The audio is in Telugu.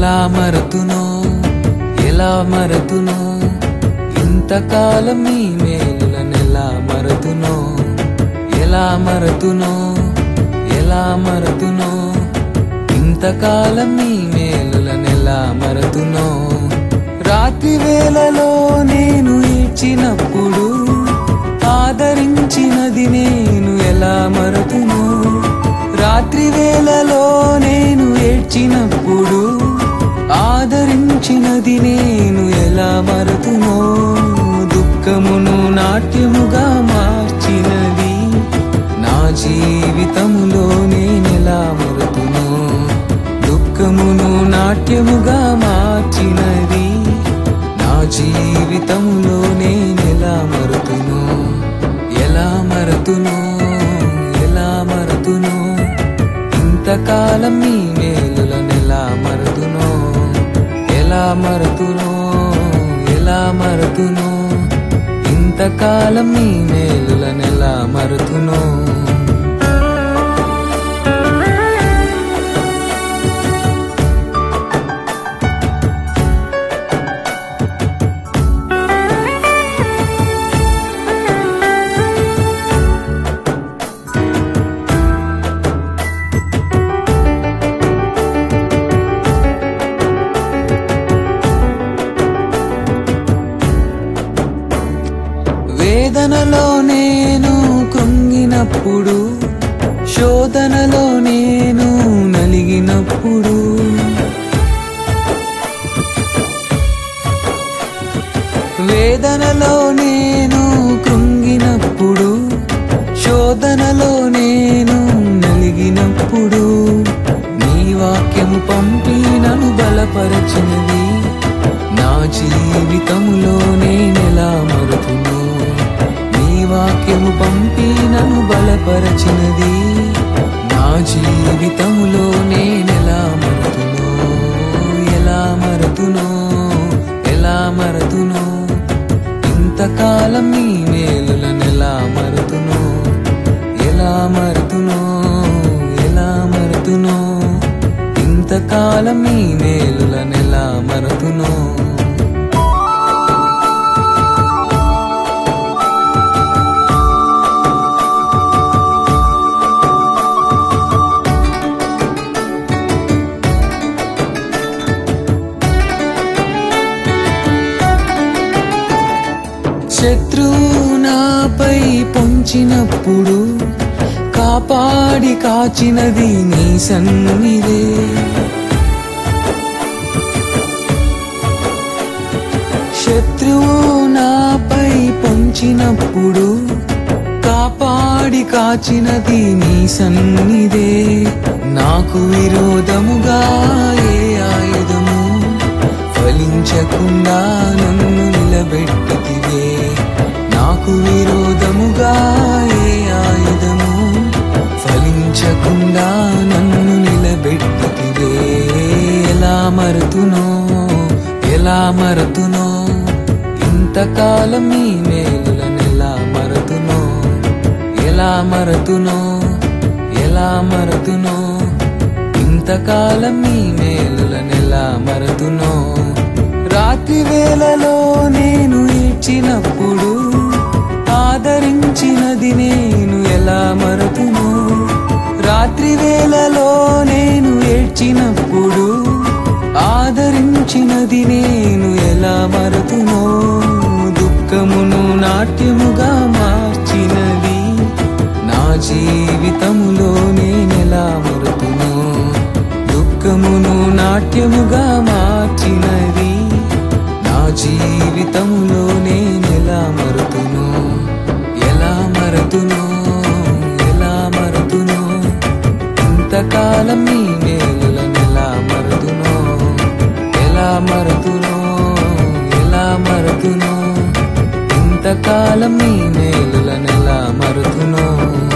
ఎలా మరతునో ఎలా మరతునో ఇంతకాలం మీ మేలులనెలా మరతునో ఎలా మరతునో ఎలా మరతునో ఇంతకాలం మీ మేలులనెలా మరతునో రాత్రి వేళలో నేను ఈడ్చినప్పుడు ఆదరించినది నేను ఎలా మరతును రాత్రి వేళలో నేను ఏడ్చినప్పుడు ఆదరించినది నేను ఎలా మరతునో దుఃఖమును నాట్యముగా మార్చినది నా జీవితములో నేనెలా మరతును దుఃఖమును నాట్యముగా మార్చినది నా జీవితంలో నేనెలా మరతును ఎలా మరతును ఎలా మరతును ఇంతకాలం మీ మేలులనెలా మరతును ఎలా మరతును ఎలా మరతును ఇంతకాలం మీ మేలులనెలా మరతును వేదనలో నేను కృంగినప్పుడు శోధనలో నేను నలిగినప్పుడు వేదనలో నేను కృంగినప్పుడు శోధనలో నేను నలిగినప్పుడు నీ వాక్యము పంపి నన్ను బలపరచినది నా జీవితంలో నేనెలా మరుతును నీ వాక్యము పంపి నన్ను బలపరచినది నా జీవితంలో నేనెలా మరుతును ఎలా మరతును ఎలా మరతును ఇంతకాలం నీ మేలులనెలా మరతును ఎలా మరతును ఎలా మరతును ఇంతకాలం నీ మేలులనెలా మరతును శత్రువు నాపై పొంచినప్పుడు కాపాడి కాచినది నీ సన్నిదే శత్రువు నాపై పొంచినప్పుడు కాపాడి కాచినది నీ సన్నిదే నాకు విరోధముగా ఏ ఆయుధము ఫలించకుండా నన్ను నిలబెట్టితివే నాకు విరోధముగా ఏ ఆయుధము ఫలించకుండా నన్ను నిలబెట్టితివే ఎలా మరుతునో ఎలా మరతునో ఇంతకాలం నీ మేలులనెలా మరతునో ఎలా మరతునో ఎలా మరతునో ఇంతకాలం నీ మేలులనెలా మరతునో రాత్రి వేళలో నేను ఈడ్చినప్పుడు ఆదరించినది నేను ఎలా మరతును రాత్రి వేళలో నేను ఏడ్చినప్పుడు ఆదరించినది నేను ఎలా మరతునో దుఃఖమును నాట్యముగా మార్చినది నా జీవితములో నేనెలా మరుతును దుఃఖమును నాట్యముగా మార్చినది నా జీవితములో నేనెలా మరుతును ఎలా మరతును ఎలా మరతును ఇంతకాలం నీ మేలులనెలా మరతును ఎలా మరతును ఎలా మరతును ఇంతకాలం నీ మేలులనెలా మరుతును